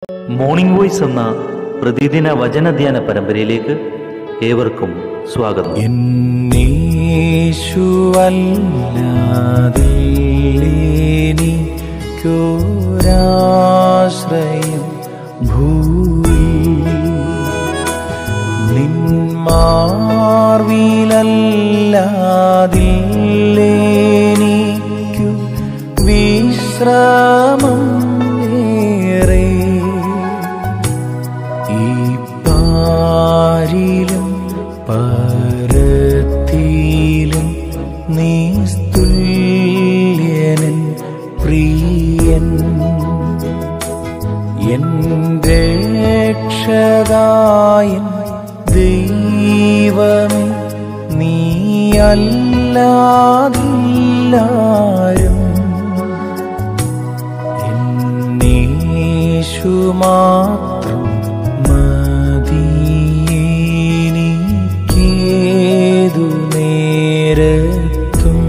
morning voice എന്ന പ്രതിദിന വചനധ്യാന പരമ്പരയിലേക്ക് ഏവർക്കും സ്വാഗതം എന്നീശുവല്ലാതീനിക്കൊരാശ്രയം ഭൂവി നിന്മാർവിലല്ലാതില്ലേനിക്കു വിശ്രാമം ഏറെ ഈ പാരിലും പരത്തിലും നീ സ്തുല്യനൻ പ്രിയൻ എൻ രക്ഷകായൻ ദൈവമേ നീ അല്ലാതില്ലാരും എന്നീശു മാത്രം മതിയേനിക്കേതു നേരത്തും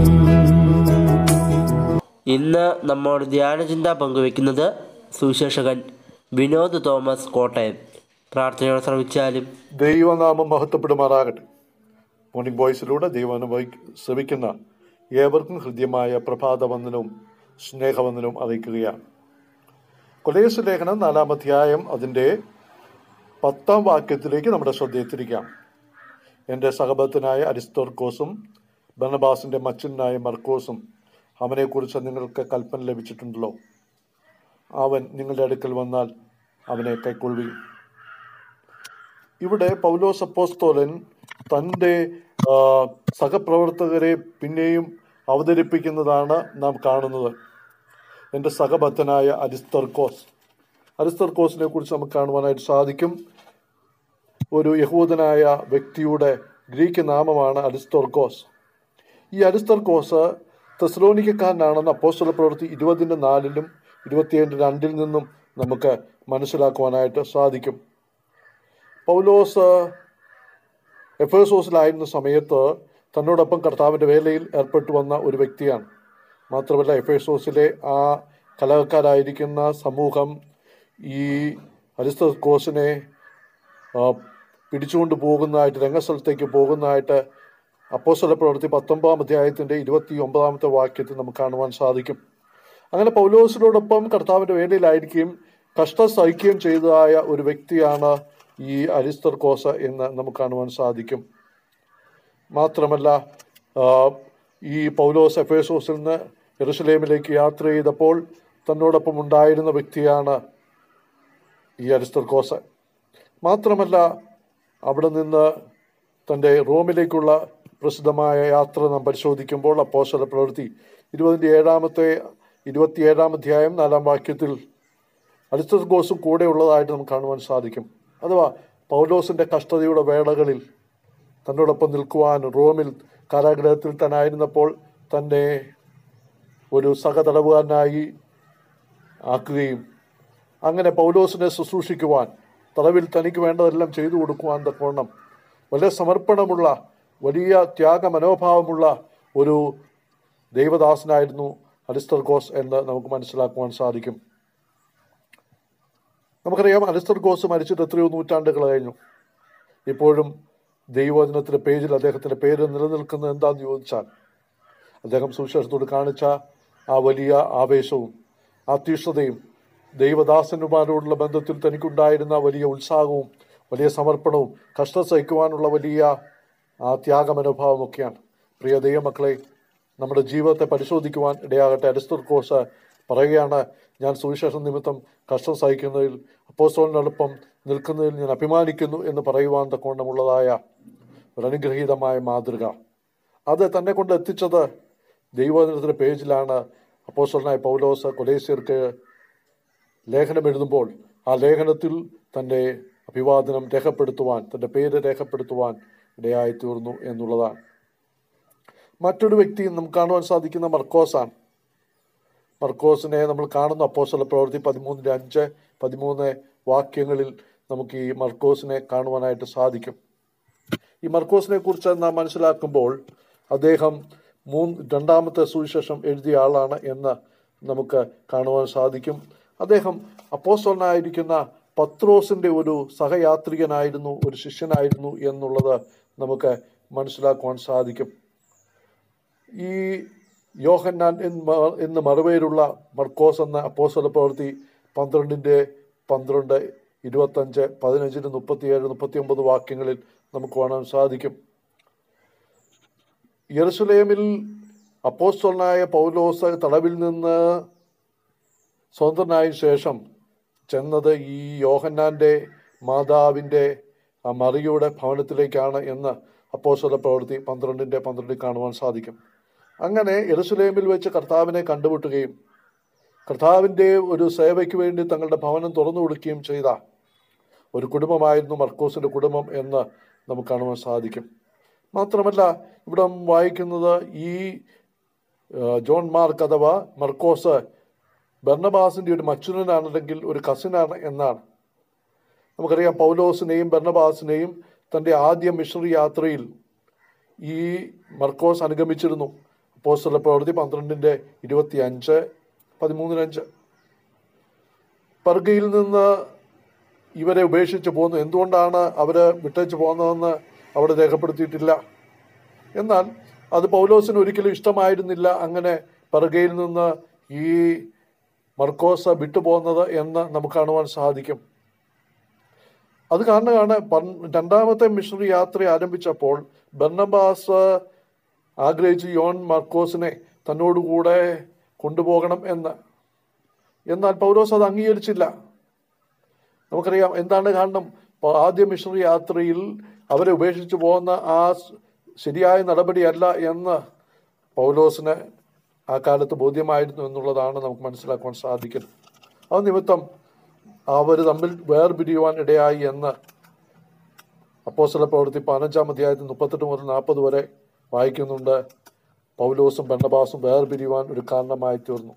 ഇന്ന് നമ്മോട് ധ്യാനചിന്ത പങ്കുവെക്കുന്നത് സുവിശേഷകൻ വിനോദ് തോമസ് കോട്ടയം പ്രാർത്ഥനയോടെ ശ്രമിച്ചാലും ദൈവനാമം മഹത്വപ്പെടുമാറാകട്ടെ മോർണിംഗ് വോയിസിലൂടെ ദൈവം ശ്രമിക്കുന്ന ഏവർക്കും ഹൃദ്യമായ പ്രഭാതവന്ദനവും സ്നേഹവന്ദനവും അറിയിക്കുകയാണ് കൊലേസ് ലേഖനം നാലാം അധ്യായം അതിൻ്റെ പത്താം വാക്യത്തിലേക്ക് നമ്മുടെ ശ്രദ്ധയെത്തിരിക്കാം എൻ്റെ സഹബത്തിനായ അരിസ്തോർക്കോസും ബർണബാസിൻ്റെ മച്ചനായ മർക്കോസും അവനെക്കുറിച്ച് നിങ്ങൾക്ക് കൽപ്പന ലഭിച്ചിട്ടുണ്ടല്ലോ അവൻ നിങ്ങളുടെ അടുക്കൽ വന്നാൽ അവനെ കൈക്കൊള്ളുകയും ഇവിടെ പൗലോസ് അപ്പോസ്തോലൻ തൻ്റെ ആ, സഹപ്രവർത്തകരെ പിന്നെയും അവതരിപ്പിക്കുന്നതാണ് നാം കാണുന്നത് എൻ്റെ സഹബദ്ധനായ അരിസ്തർക്കോസ് അരിസ്തർക്കോസിനെ കുറിച്ച് നമുക്ക് കാണുവാനായിട്ട് സാധിക്കും ഒരു യഹൂദനായ വ്യക്തിയുടെ ഗ്രീക്ക് നാമമാണ് അരിസ്തോർക്കോസ് ഈ അരിസ്തർക്കോസ് തെസ്ലോനിക്കാരനാണെന്ന് അപ്പോസ്തല പ്രവൃത്തി ഇരുപതിൻ്റെ നാലിലും ഇരുപത്തിയേഴിൻ്റെ രണ്ടിൽ നിന്നും നമുക്ക് മനസ്സിലാക്കുവാനായിട്ട് സാധിക്കും പൗലോസ് എഫേസോസിലായിരുന്ന സമയത്ത് തന്നോടൊപ്പം കർത്താവിൻ്റെ വേലയിൽ ഏർപ്പെട്ടു വന്ന ഒരു വ്യക്തിയാണ് മാത്രമല്ല എഫേസോസിലെ ആ കലഹക്കാരായിരിക്കുന്ന സമൂഹം ഈ അരിസ്തോസിനെ പിടിച്ചുകൊണ്ട് പോകുന്നതായിട്ട് രംഗസ്ഥലത്തേക്ക് പോകുന്നതായിട്ട് അപ്പോസ്തല പ്രവൃത്തി പത്തൊമ്പതാം അധ്യായത്തിൻ്റെ ഇരുപത്തി ഒമ്പതാമത്തെ വാക്യത്തിൽ നമുക്ക് കാണുവാൻ സാധിക്കും അങ്ങനെ പൗലോസിനോടൊപ്പം കർത്താവിൻ്റെ വേലയിലായിരിക്കുകയും കഷ്ടം സഹിക്കുകയും ചെയ്തതായ ഒരു വ്യക്തിയാണ് ഈ അരിസ്തർക്കോസ എന്ന് നമുക്ക് കാണുവാൻ സാധിക്കും മാത്രമല്ല ആ, ഈ പൗലോസ് എഫേസോസിൽ നിന്ന് എറുസലേമിലേക്ക് യാത്ര ചെയ്തപ്പോൾ തന്നോടൊപ്പം ഉണ്ടായിരുന്ന വ്യക്തിയാണ് ഈ അരിസ്തർക്കോസ് മാത്രമല്ല അവിടെ നിന്ന് തൻ്റെ റോമിലേക്കുള്ള പ്രസിദ്ധമായ യാത്ര നാം പരിശോധിക്കുമ്പോൾ അപ്പോസ്തല പ്രവൃത്തി ഇരുപതിൻ്റെ ഏഴാമത്തെ ഇരുപത്തിയേഴാം അധ്യായം നാലാം വാക്യത്തിൽ അരിസ്തർക്കോസും കൂടെ ഉള്ളതായിട്ട് നമുക്ക് കാണുവാൻ സാധിക്കും അഥവാ പൗലോസിൻ്റെ കഷ്ടതയുടെ വേളകളിൽ തന്നോടൊപ്പം നിൽക്കുവാൻ റോമിൽ കാരാഗ്രഹത്തിൽ തന്നായിരുന്നപ്പോൾ തന്നെ ഒരു സഹതടവുകാരനായി ആക്കുകയും അങ്ങനെ പൗലോസിനെ ശുശ്രൂഷിക്കുവാൻ തടവിൽ തനിക്ക് വേണ്ടതെല്ലാം ചെയ്തു കൊടുക്കുവാൻ തക്കവണ്ണം വലിയ സമർപ്പണമുള്ള വലിയ ത്യാഗ മനോഭാവമുള്ള ഒരു ദൈവദാസനായിരുന്നു അരിസ്തർഗോസ് എന്ന് നമുക്ക് മനസ്സിലാക്കുവാൻ സാധിക്കും നമുക്കറിയാം അരിസ്തർഗോസ് മരിച്ചിട്ട് എത്രയോ നൂറ്റാണ്ടുകൾ കഴിഞ്ഞു ഇപ്പോഴും ദൈവവചനത്തിൻ്റെ പേജിൽ അദ്ദേഹത്തിൻ്റെ പേര് നിലനിൽക്കുന്നത് എന്താണെന്ന് ചോദിച്ചാൽ അദ്ദേഹം സുവിശേഷത്തോട് കാണിച്ച ആ വലിയ ആവേശവും ആ തീഷ്ണതയും ദൈവദാസന്മാരോടുള്ള ബന്ധത്തിൽ തനിക്കുണ്ടായിരുന്ന വലിയ ഉത്സാഹവും വലിയ സമർപ്പണവും കഷ്ടം സഹിക്കുവാനുള്ള വലിയ ആ ത്യാഗമനോഭാവമൊക്കെയാണ് പ്രിയ ദൈവമക്കളെ നമ്മുടെ ജീവിതത്തെ പരിശോധിക്കുവാൻ ഇടയാകട്ടെ അരിസ്തുർക്കോസ് പറയുകയാണ് ഞാൻ സുവിശേഷ നിമിത്തം കഷ്ടം സഹിക്കുന്നതിൽ അപ്പോസ്തോലിനോടൊപ്പം നിൽക്കുന്നതിൽ ഞാൻ അഭിമാനിക്കുന്നു എന്ന് പറയുവാൻ തക്കോണമുള്ളതായ ഒരു അനുഗ്രഹീതമായ മാതൃക അത് തന്നെ കൊണ്ട് എത്തിച്ചത് ദൈവവചനത്തിൻ്റെ പേജിലാണ് അപ്പോസ്തലനായ പൗലോസ് കൊലേസ്യർക്ക് ലേഖനം എഴുതുമ്പോൾ ആ ലേഖനത്തിൽ തൻ്റെ അഭിവാദനം രേഖപ്പെടുത്തുവാൻ തൻ്റെ പേര് രേഖപ്പെടുത്തുവാൻ ഇടയായി തീർന്നു എന്നുള്ളതാണ് മറ്റൊരു വ്യക്തി നമുക്ക് കാണുവാൻ സാധിക്കുന്ന മർക്കോസാണ് മർക്കോസിനെ നമ്മൾ കാണുന്ന അപ്പോസ്തല പ്രവൃത്തി പതിമൂന്നിൻ്റെ അഞ്ച് പതിമൂന്ന് വാക്യങ്ങളിൽ നമുക്ക് ഈ മർക്കോസിനെ കാണുവാനായിട്ട് സാധിക്കും ഈ മർക്കോസിനെ കുറിച്ച് നാം മനസ്സിലാക്കുമ്പോൾ അദ്ദേഹം മൂന്ന് രണ്ടാമത്തെ സുവിശേഷം എഴുതിയ ആളാണ് എന്ന് നമുക്ക് കാണുവാൻ സാധിക്കും അദ്ദേഹം അപ്പോസ്തലനായിരിക്കുന്ന പത്രോസിന്റെ ഒരു സഹയാത്രികനായിരുന്നു ഒരു ശിഷ്യനായിരുന്നു എന്നുള്ളത് നമുക്ക് മനസ്സിലാക്കുവാൻ സാധിക്കും ഈ യോഹന്നാൻ എന്ന് മ- എന്ന് മറുപേരുള്ള മർക്കോസ് എന്ന അപ്പോസ്തല പ്രവൃത്തി പന്ത്രണ്ടിൻ്റെ പന്ത്രണ്ട് ഇരുപത്തഞ്ച് പതിനഞ്ചിന് മുപ്പത്തിയേഴ് മുപ്പത്തി ഒമ്പത് വാക്യങ്ങളിൽ നമുക്ക് കാണാൻ സാധിക്കും യെറുസലേമിൽ അപ്പോസ്തലനായ പൗലോസ് തടവിൽ നിന്ന് സ്വതന്ത്രനായ ശേഷം ചെന്നത് ഈ യോഹന്നാന്റെ മാതാവിൻ്റെ ആ മറിയുടെ ഭവനത്തിലേക്കാണ് എന്ന് അപ്പോസ്തല പ്രവൃത്തി പന്ത്രണ്ടിൻ്റെ പന്ത്രണ്ടിൽ കാണുവാൻ സാധിക്കും അങ്ങനെ യെറുസലേമിൽ വെച്ച് കർത്താവിനെ കണ്ടുമുട്ടുകയും കർത്താവിൻ്റെ ഒരു സേവയ്ക്ക് വേണ്ടി തങ്ങളുടെ ഭവനം തുറന്നു കൊടുക്കുകയും ചെയ്ത ഒരു കുടുംബമായിരുന്നു മർക്കോസിന്റെ കുടുംബം എന്ന് നമുക്ക് കാണുവാൻ സാധിക്കും മാത്രമല്ല ഇവിടെ വായിക്കുന്നത് ഈ ആ, ജോൺ മാർക്ക് അഥവാ മർക്കോസ് ബർണബാസിന്റെ ഒരു മച്ചുനനാണെങ്കിൽ ഒരു കസിനാണ് എന്നാണ് നമുക്കറിയാം പൗലോസിനെയും ബർണബാസിനെയും തൻ്റെ ആദ്യ മിഷണറി യാത്രയിൽ ഈ മർക്കോസ് അനുഗമിച്ചിരുന്നു അപ്പോസ്തല പ്രവൃത്തി പന്ത്രണ്ടിൻ്റെ ഇരുപത്തി അഞ്ച് പതിമൂന്നിനഞ്ച് പർഗയിൽ നിന്ന് ഇവരെ ഉപേക്ഷിച്ച് പോന്നു എന്തുകൊണ്ടാണ് അവര് വിട്ടേച്ച് പോകുന്നതെന്ന് അവിടെ രേഖപ്പെടുത്തിയിട്ടില്ല എന്നാൽ അത് പൗലോസിന് ഒരിക്കലും ഇഷ്ടമായിരുന്നില്ല അങ്ങനെ പർഗയിൽ നിന്ന് ഈ മർക്കോസ വിട്ടുപോകുന്നത് എന്ന് നമുക്ക് കാണുവാൻ സാധിക്കും അത് കാരണമാണ് പൻ- രണ്ടാമത്തെ മിഷണറി യാത്ര ആരംഭിച്ചപ്പോൾ ബർണബാസ് ആഗ്രഹിച്ച് യോൺ മർക്കോസിനെ തന്നോടുകൂടെ കൊണ്ടുപോകണം എന്ന് എന്നാൽ പൗലോസ് അത് അംഗീകരിച്ചില്ല നമുക്കറിയാം എന്താണ് കാരണം പ- ആദ്യ മിഷണറി യാത്രയിൽ അവരെ ഉപേക്ഷിച്ച് പോകുന്ന ആ സ് ശരിയായ നടപടിയല്ല എന്ന് പൗലോസിന് ആ കാലത്ത് ബോധ്യമായിരുന്നു എന്നുള്ളതാണ് നമുക്ക് മനസ്സിലാക്കുവാൻ സാധിക്കുന്നത് അത് നിമിത്തം അവർ തമ്മിൽ വേർപിരിയുവാൻ ഇടയായി എന്ന് അപ്പോസ്തല പ്രവൃത്തി പതിനഞ്ചാം അധ്യായത്തിൽ മുപ്പത്തെട്ട് മുതൽ നാൽപ്പത് വരെ വായിക്കുന്നുണ്ട് പൗലോസും ബണ്ണബാസും വേർപിരിയുവാൻ ഒരു കാരണമായി തീർന്നു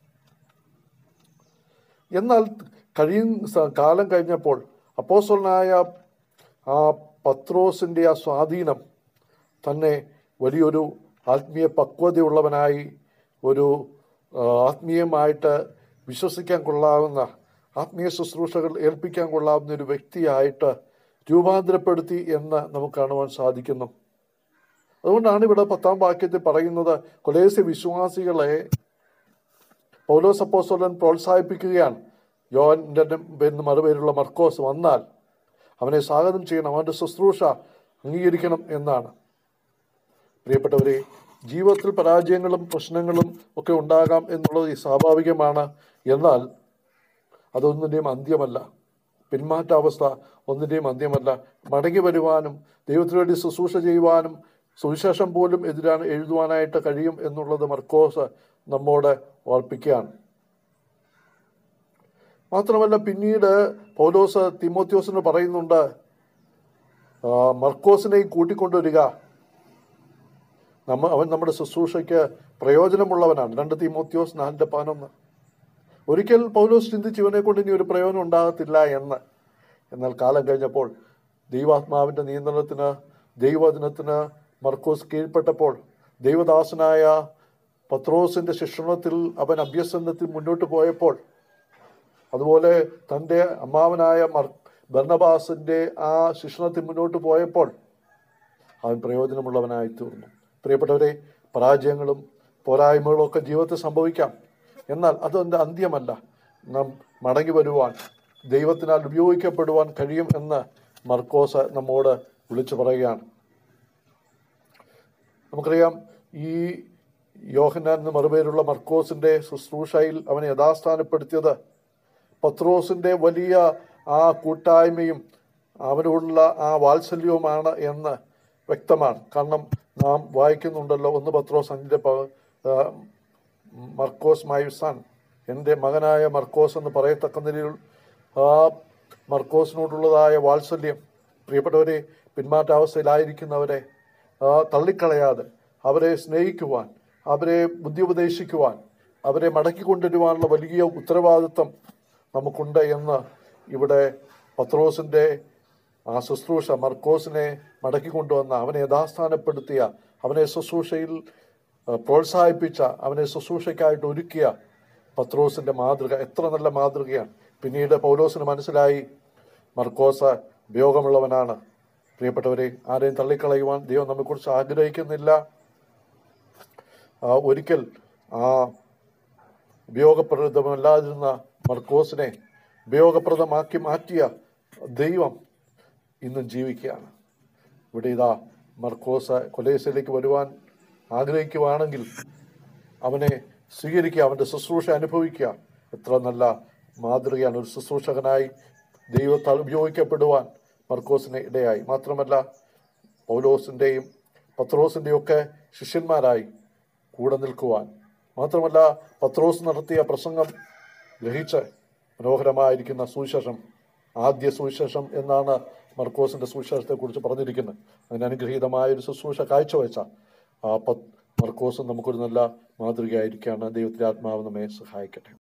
എന്നാൽ കഴിയും സ- കാലം കഴിഞ്ഞപ്പോൾ അപ്പോസ്തലനായ ആ പത്രോസിന്റെ ആ സ്വാധീനം തന്നെ വലിയൊരു ആത്മീയ പക്വതയുള്ളവനായി ഒരു ആ, ആത്മീയമായിട്ട് വിശ്വസിക്കാൻ കൊള്ളാവുന്ന ആത്മീയ ശുശ്രൂഷകൾ ഏൽപ്പിക്കാൻ കൊള്ളാവുന്ന ഒരു വ്യക്തിയായിട്ട് രൂപാന്തരപ്പെടുത്തി എന്ന് നമുക്ക് കാണുവാൻ സാധിക്കുന്നു അതുകൊണ്ടാണ് ഇവിടെ പത്താം വാക്യത്തിൽ പറയുന്നത് കൊലേസ്യ വിശ്വാസികളെ പൗലോസ് അപ്പോസ്തലൻ പ്രോത്സാഹിപ്പിക്കുകയാണ് യോന്റെ എന്ന് മറുപേരുള്ള മർക്കോസ് വന്നാൽ അവനെ സ്വാഗതം ചെയ്യണം അവന്റെ ശുശ്രൂഷ അംഗീകരിക്കണം എന്നാണ് പ്രിയപ്പെട്ടവരെ ജീവിതത്തിൽ പരാജയങ്ങളും പ്രശ്നങ്ങളും ഒക്കെ ഉണ്ടാകാം എന്നുള്ളത് സ്വാഭാവികമാണ് എന്നാൽ അതൊന്നിൻ്റെയും അന്ത്യമല്ല പിന്മാറ്റാവസ്ഥ ഒന്നിൻ്റെയും അന്ത്യമല്ല മടങ്ങി വരുവാനും ദൈവത്തിനു വേണ്ടി ശുശ്രൂഷ ചെയ്യുവാനും സുവിശേഷം പോലും എതിരാണ് എഴുതുവാനായിട്ട് കഴിയും എന്നുള്ളത് മർക്കോസ് നമ്മോട് ഓർപ്പിക്കുകയാണ് മാത്രമല്ല പിന്നീട് പൗലോസ് തിമോത്യോസിന് പറയുന്നുണ്ട് ആ, മർക്കോസിനെയും കൂട്ടിക്കൊണ്ടുവരിക നമ്മ അവൻ നമ്മുടെ ശുശ്രൂഷയ്ക്ക് പ്രയോജനമുള്ളവനാണ് രണ്ട് തിമോത്യോസ് നാലിന്റെ പതിനൊന്ന് ഒരിക്കൽ പൗലോസ് ചിന്തിച്ച് ഇവനെ കൊണ്ട് ഇനി ഒരു പ്രയോജനം ഉണ്ടാകത്തില്ല എന്ന് എന്നാൽ കാലം കഴിഞ്ഞപ്പോൾ ദൈവാത്മാവിന്റെ നിയന്ത്രണത്തിന് ദൈവവചനത്തിന് മർക്കോസ് കീഴ്പ്പെട്ടപ്പോൾ ദൈവദാസനായ പത്രോസിന്റെ ശിക്ഷണത്തിൽ അവൻ അഭ്യസനത്തിൽ മുന്നോട്ട് പോയപ്പോൾ അതുപോലെ തൻ്റെ അമ്മാവനായ മർ ബർണബാസിന്റെ ആ ശിക്ഷണത്തിൽ മുന്നോട്ട് പോയപ്പോൾ അവൻ പ്രയോജനമുള്ളവനായി തീർന്നു പ്രിയപ്പെട്ടവരെ പരാജയങ്ങളും പോരായ്മകളും ഒക്കെ ജീവിതത്തിൽ സംഭവിക്കാം എന്നാൽ അതെൻ്റെ അന്ത്യമല്ല നാം മടങ്ങി വരുവാൻ ദൈവത്തിനാൽ ഉപയോഗിക്കപ്പെടുവാൻ കഴിയും എന്ന് മർക്കോസ് നമ്മോട് വിളിച്ചു പറയുകയാണ് നമുക്കറിയാം ഈ യോഹന്നാൻ എന്ന് മറുപേരുള്ള മർക്കോസിന്റെ ശുശ്രൂഷയിൽ അവനെ യഥാസ്ഥാനപ്പെടുത്തിയത് പത്രോസിന്റെ വലിയ ആ കൂട്ടായ്മയും അവനോടുള്ള ആ വാത്സല്യവുമാണ് എന്ന് വ്യക്തമാണ് കാരണം നാം വായിക്കുന്നുണ്ടല്ലോ ഒന്ന് പത്രോസ് അഞ്ചിന്റെ പ- ആ, മർക്കോസ് മൈ സൺ എൻ്റെ മകനായ മർക്കോസ് എന്ന് പറയത്തക്ക നിലയിൽ ആ മർക്കോസിനോടുള്ളതായ വാത്സല്യം പ്രിയപ്പെട്ടവരെ പിന്മാറ്റാവസ്ഥയിലായിരിക്കുന്നവരെ ആ, തള്ളിക്കളയാതെ അവരെ സ്നേഹിക്കുവാൻ അവരെ ബുദ്ധി ഉപദേശിക്കുവാൻ അവരെ മടക്കി കൊണ്ടുവരുവാനുള്ള വലിയ ഉത്തരവാദിത്വം നമുക്കുണ്ട് എന്ന് ഇവിടെ പത്രോസിന്റെ ആ ശുശ്രൂഷ മർക്കോസിനെ മടക്കി കൊണ്ടുവന്ന അവനെ യഥാസ്ഥാനപ്പെടുത്തിയ അവനെ ശുശ്രൂഷയിൽ ആ, പ്രോത്സാഹിപ്പിച്ച അവനെ ശുശ്രൂഷയ്ക്കായിട്ട് ഒരുക്കിയ പത്രോസിന്റെ മാതൃക എത്ര നല്ല മാതൃകയാണ് പിന്നീട് പൗലോസിന് മനസ്സിലായി മർക്കോസ് ഉപയോഗമുള്ളവനാണ് പ്രിയപ്പെട്ടവരെ ആരെയും തള്ളിക്കളയുവാൻ ദൈവം നമ്മെക്കുറിച്ച് ആഗ്രഹിക്കുന്നില്ല ആ, ഒരിക്കൽ ആ ഉപയോഗപ്രദമല്ലാതിരുന്ന മർക്കോസിനെ ഉപയോഗപ്രദമാക്കി മാറ്റിയ ദൈവം ഇന്നും ജീവിക്കുകയാണ് ഇവിടെ ഇതാ മർക്കോസ് കൊലേസിലേക്ക് വരുവാൻ ആഗ്രഹിക്കുവാണെങ്കിൽ അവനെ സ്വീകരിക്കുക അവൻ്റെ ശുശ്രൂഷ അനുഭവിക്കുക എത്ര നല്ല മാതൃകയാണ് ഒരു ശുശ്രൂഷകനായി ദൈവത്താൽ ഉപയോഗിക്കപ്പെടുവാൻ മർക്കോസിന് ഇടയായി മാത്രമല്ല പൗലോസിൻ്റെയും പത്രോസിൻ്റെയും ഒക്കെ ശിഷ്യന്മാരായി കൂടെ നിൽക്കുവാൻ മാത്രമല്ല പത്രോസ് നടത്തിയ പ്രസംഗം ഗ്രഹിച്ച് മനോഹരമായിരിക്കുന്ന സുവിശേഷം ആദ്യ സുവിശേഷം എന്നാണ് മർക്കോസിന്റെ സുവിശേഷത്തെ കുറിച്ച് പറഞ്ഞിരിക്കുന്നത് അതിന് അനുഗ്രഹീതമായ ഒരു ശുശ്രൂഷ കാഴ്ചവെച്ച ആ പത് മർക്കോസ് നമുക്കൊരു നല്ല മാതൃകയായിരിക്കുകയാണ് ദൈവത്തിൻ്റെ ആത്മാവ് നമ്മെ സഹായിക്കട്ടെ